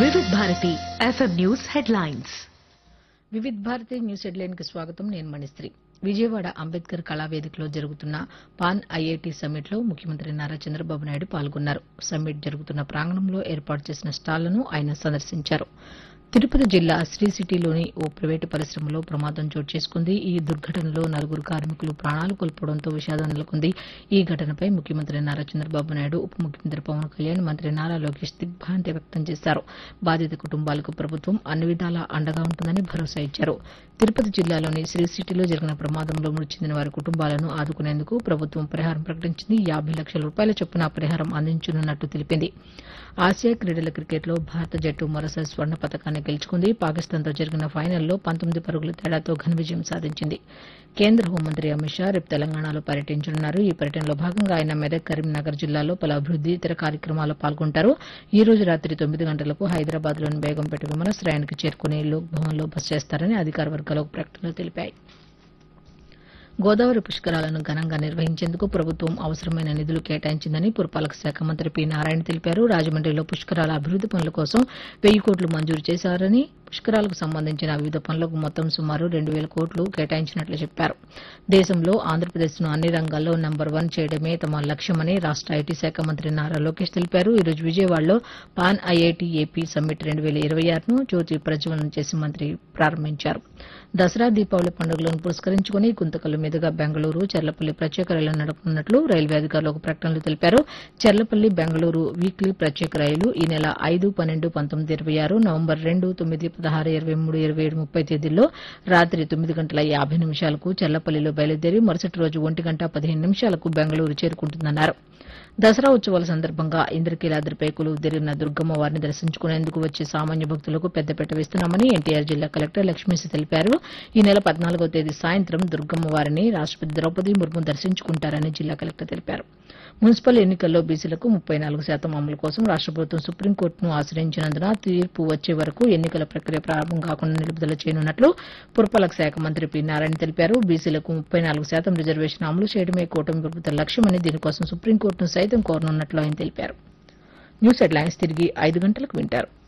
వివిధ Bharati FM news headlines Vividh Bharati news headline కి స్వాగతం నేను మణిశ్రీ విజయవాడ అంబేద్కర్ కళావేదికలో జరుగుతున్న పాన్ ఐఐటి సమ్మిట్ లో ముఖ్యమంత్రి నారా చంద్రబాబు నాయుడు పాల్గొన్నారు సమ్మిట్ జరుగుతున్న ప్రాంగణంలో ఏర్పాటు చేసిన స్టాళ్లను ఆయన సందర్శించారు తిరుపతి జిల్లా శ్రీ సిటీలోని ఓ ప్రైవేటు పరిశ్రమలో ప్రమాదం చోటు చేసుకుంది ఈ దుర్ఘటనలో నలుగురు కార్మికులు ప్రాణాలు కోల్పోవడంతో విషాదం నెలకొంది ఈ ఘటనపై ముఖ్యమంత్రి నారా చంద్రబాబు నాయుడు ఉప ముఖ్యమంత్రి పవన్ కళ్యాణ్ మంత్రి నారా లోకేష్ దిగ్భ్రాంతి వ్యక్తం చేశారు బాధిత కుటుంబాలకు ప్రభుత్వం అన్ని విధాలా అండగా ఉంటుందని భరోసా ఇచ్చారు తిరుపతి జిల్లాలోని శ్రీ సిటీలో జరిగిన ప్రమాదంలో మృతి చెందిన వారి కుటుంబాలను ఆదుకునేందుకు ప్రభుత్వం పరిహారం ప్రకటించింది యాభై లక్షల రూపాయల చొప్పున పరిహారం అందించనున్నట్టు తెలిపింది ఆసియా క్రీడల క్రికెట్లో భారత జట్టు మరోసారి స్వర్ణ పతకాన్ని గెలుచుకుంది పాకిస్తాన్తో జరిగిన ఫైనల్లో పంతొమ్మిది పరుగుల తేడాతో ఘన విజయం సాధించింది కేంద్ర హోంమంత్రి అమిత్ షా రేపు తెలంగాణలో పర్యటించనున్నారు ఈ పర్యటనలో భాగంగా ఆయన మెదక్ కరీంనగర్ జిల్లాలో పలు అభివృద్ది ఇతర కార్యక్రమాల్లో పాల్గొంటారు ఈ రోజు రాత్రి తొమ్మిది గంటలకు హైదరాబాద్లోని బేగంపేట విమానాశ్రయానికి చేరుకుని లోక్ భవన్లో బస చేస్తారని అధికార వర్గాలు ఒక ప్రకటనలో తెలిపాయి గోదావరి పుష్కరాలను ఘనంగా నిర్వహించేందుకు ప్రభుత్వం అవసరమైన నిధులు కేటాయించిందని పురపాలక శాఖ మంత్రి పి నారాయణ తెలిపారు రాజమండ్రిలో పుష్కరాల అభివృద్ది పనుల కోసం వెయ్యి కోట్లు మంజూరు చేశారని పుష్కరాలకు సంబంధించిన వివిధ పనులకు మొత్తం సుమారు రెండు వేల కోట్లు కేటాయించినట్లు చెప్పారు దేశంలో ఆంధ్రప్రదేశ్ను అన్ని రంగాల్లో నంబర్ వన్ చేయడమే తమ లక్ష్యమని రాష్ట ఐటీ శాఖ మంత్రి నారా లోకేష్ తెలిపారు ఈ రోజు విజయవాడలో పాన్ ఐఐటి ఏపీ సమ్మిట్ రెండు వేల ఇరవై ఆరును జ్యోతి ప్రజ్వలన చేసి మంత్రి ప్రారంభించారు దసరా దీపావళి పండుగలను పురస్కరించుకుని గుంతకల్లు మీదుగా బెంగళూరు చెర్లపల్లి ప్రత్యేక రైలు నడపనున్నట్లు రైల్వే అధికారులు ఒక ప్రకటనలో తెలిపారు చెర్లపల్లి బెంగళూరు వీక్లీ ప్రత్యేక రైలు ఈ నెల ఐదు పన్నెండు పంతొమ్మిది ఇరవై ఆరు నవంబర్ రెండు తొమ్మిది పదహారు ఇరవై మూడు ఇరవై ఏడు ముప్పై తేదీల్లో రాత్రి తొమ్మిది గంటల యాభై నిమిషాలకు చెర్లపల్లిలో బయలుదేరి మరుసటి రోజు ఒంటి గంట పదిహేను నిమిషాలకు బెంగళూరు చేరుకుంటుందన్నారు దసరా ఉత్సవాల సందర్భంగా ఇంద్రకీలాద్రిపై కొలువు తిరిగిన దుర్గమ్మ వారిని దర్శించుకునేందుకు వచ్చే సామాన్య భక్తులకు పెద్దపీట వేస్తున్నామని ఎన్టీఆర్ జిల్లా కలెక్టర్ లక్ష్మీశ తెలిపారు ఈ నెల పద్నాలుగో తేదీ సాయంత్రం దుర్గమ్మ వారిని రాష్టపతి ద్రౌపది ముర్ము దర్శించుకుంటారని జిల్లా కలెక్టర్ తెలిపారు మున్సిపల్ ఎన్నికల్లో బీసీలకు ముప్పై నాలుగు శాతం అమలు కోసం రాష్ట ప్రభుత్వం సుప్రీంకోర్టును ఆశ్రయించినందున తీర్పు వచ్చే వరకు ఎన్నికల ప్రక్రియ ప్రారంభం కాకుండా నిలుపుదల చేయనున్నట్లు పురపాలక శాఖ మంత్రి పి నారాయణ తెలిపారు బీసీలకు ముప్పై నాలుగు శాతం రిజర్వేషన్ అమలు చేయడమే కూటమి ప్రభుత్వ లక్ష్యమని దీనికోసం సుప్రీంకోర్టును సైతం కోరనున్నట్లు ఆయన తెలిపారు న్యూస్ హెడ్లైన్స్ తిరిగి ఐదు గంటలకు వింటారు